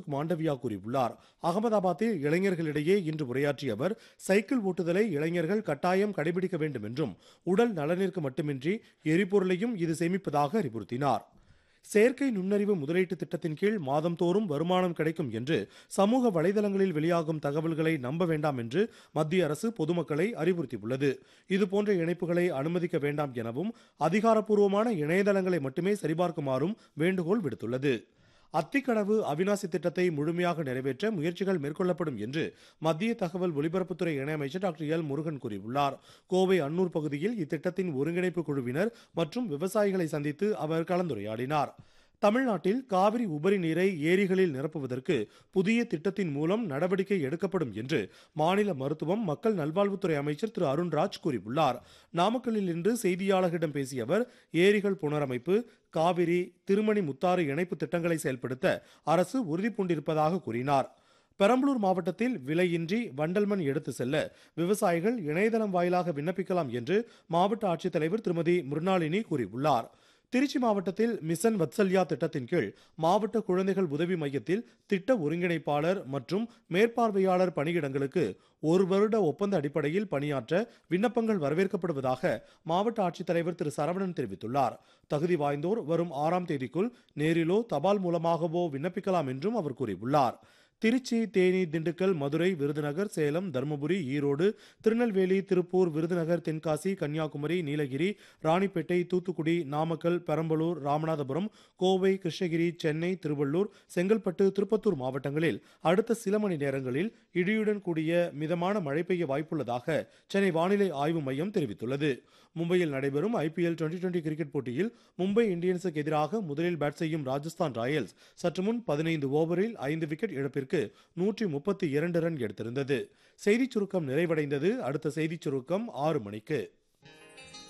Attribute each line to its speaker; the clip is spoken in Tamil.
Speaker 1: மன்சுக் மாண்டவியா கூறியுள்ளார் அகமதாபாத்தில் இளைஞர்களிடையே இன்று உரையாற்றிய அவர் சைக்கிள் ஓட்டுதலை இளைஞர்கள் கட்டாயம் கடைபிடிக்க வேண்டும் என்றும் உடல் நலனிற்கு மட்டுமின்றி எரிபொருளையும் இது சேமிப்பதாக அறிவுறுத்தினார் செயற்கை நுண்ணறிவு முதலீட்டு திட்டத்தின் கீழ் மாதந்தோறும் வருமானம் கிடைக்கும் என்று சமூக வலைதளங்களில் வெளியாகும் தகவல்களை நம்ப வேண்டாம் என்று மத்திய அரசு பொதுமக்களை அறிவுறுத்தியுள்ளது இதுபோன்ற இணைப்புகளை அனுமதிக்க வேண்டாம் எனவும் அதிகாரப்பூர்வமான இணையதளங்களை மட்டுமே சரிபார்க்குமாறும் வேண்டுகோள் விடுத்துள்ளது அத்திக்கடவு அவினாசி திட்டத்தை முழுமையாக நிறைவேற்ற முயற்சிகள் மேற்கொள்ளப்படும் என்று மத்திய தகவல் ஒலிபரப்புத்துறை இணையமைச்சர் டாக்டர் எல் முருகன் கூறியுள்ளார் கோவை அன்னூர் பகுதியில் இத்திட்டத்தின் ஒருங்கிணைப்பு குழுவினர் மற்றும் விவசாயிகளை சந்தித்து அவர் கலந்துரையாடினார் தமிழ்நாட்டில் காவிரி உபரி நீரை ஏரிகளில் நிரப்புவதற்கு புதிய திட்டத்தின் மூலம் நடவடிக்கை எடுக்கப்படும் என்று மாநில மருத்துவம் மக்கள் நல்வாழ்வுத்துறை அமைச்சர் திரு அருண்ராஜ் கூறியுள்ளார் நாமக்கல்லில் இன்று செய்தியாளர்களிடம் பேசிய அவர் ஏரிகள் புனரமைப்பு காவிரி திருமணி முத்தாறு இணைப்பு திட்டங்களை செயல்படுத்த அரசு உறுதி பூண்டிருப்பதாக கூறினார் பெரம்பலூர் மாவட்டத்தில் விலையின்றி வண்டல்மண் எடுத்து செல்ல விவசாயிகள் இணையதளம் வாயிலாக விண்ணப்பிக்கலாம் என்று மாவட்ட ஆட்சித்தலைவர் திருமதி மிருணாளினி கூறியுள்ளார் திருச்சி மாவட்டத்தில் மிஷன் வத்சல்யா திட்டத்தின் கீழ் மாவட்ட குழந்தைகள் உதவி மையத்தில் திட்ட ஒருங்கிணைப்பாளர் மற்றும் மேற்பார்வையாளர் பணியிடங்களுக்கு ஒரு வருட ஒப்பந்த அடிப்படையில் பணியாற்ற விண்ணப்பங்கள் வரவேற்கப்படுவதாக மாவட்ட ஆட்சித்தலைவர் திரு சரவணன் தெரிவித்துள்ளார் தகுதி வாய்ந்தோர் வரும் ஆறாம் தேதிக்குள் நேரிலோ தபால் மூலமாகவோ விண்ணப்பிக்கலாம் என்றும் அவர் கூறியுள்ளார் திருச்சி தேனி திண்டுக்கல் மதுரை விருதுநகர் சேலம் தருமபுரி ஈரோடு திருநெல்வேலி திருப்பூர் விருதுநகர் தென்காசி கன்னியாகுமரி நீலகிரி ராணிப்பேட்டை தூத்துக்குடி நாமக்கல் பெரம்பலூர் ராமநாதபுரம் கோவை கிருஷ்ணகிரி சென்னை திருவள்ளூர் செங்கல்பட்டு திருப்பத்தூர் மாவட்டங்களில் அடுத்த சில மணி நேரங்களில் இடியுடன் கூடிய மிதமான மழை பெய்ய வாய்ப்புள்ளதாக சென்னை வானிலை ஆய்வு மையம் தெரிவித்துள்ளது மும்பையில் நடைபெறும் ஐபிஎல் டுவெண்டி டுவெண்டி கிரிக்கெட் போட்டியில் மும்பை இந்தியன்ஸுக்கு எதிராக முதலில் பேட் செய்யும் ராஜஸ்தான் ராயல்ஸ் சற்று முன் பதினைந்து ஓவரில் ஐந்து விக்கெட் இழப்பிற்கு நூற்றி முப்பத்தி இரண்டு ரன் எடுத்திருந்தது செய்திச் சுருக்கம் நிறைவடைந்தது அடுத்த செய்திச் சுருக்கம் ஆறு மணிக்கு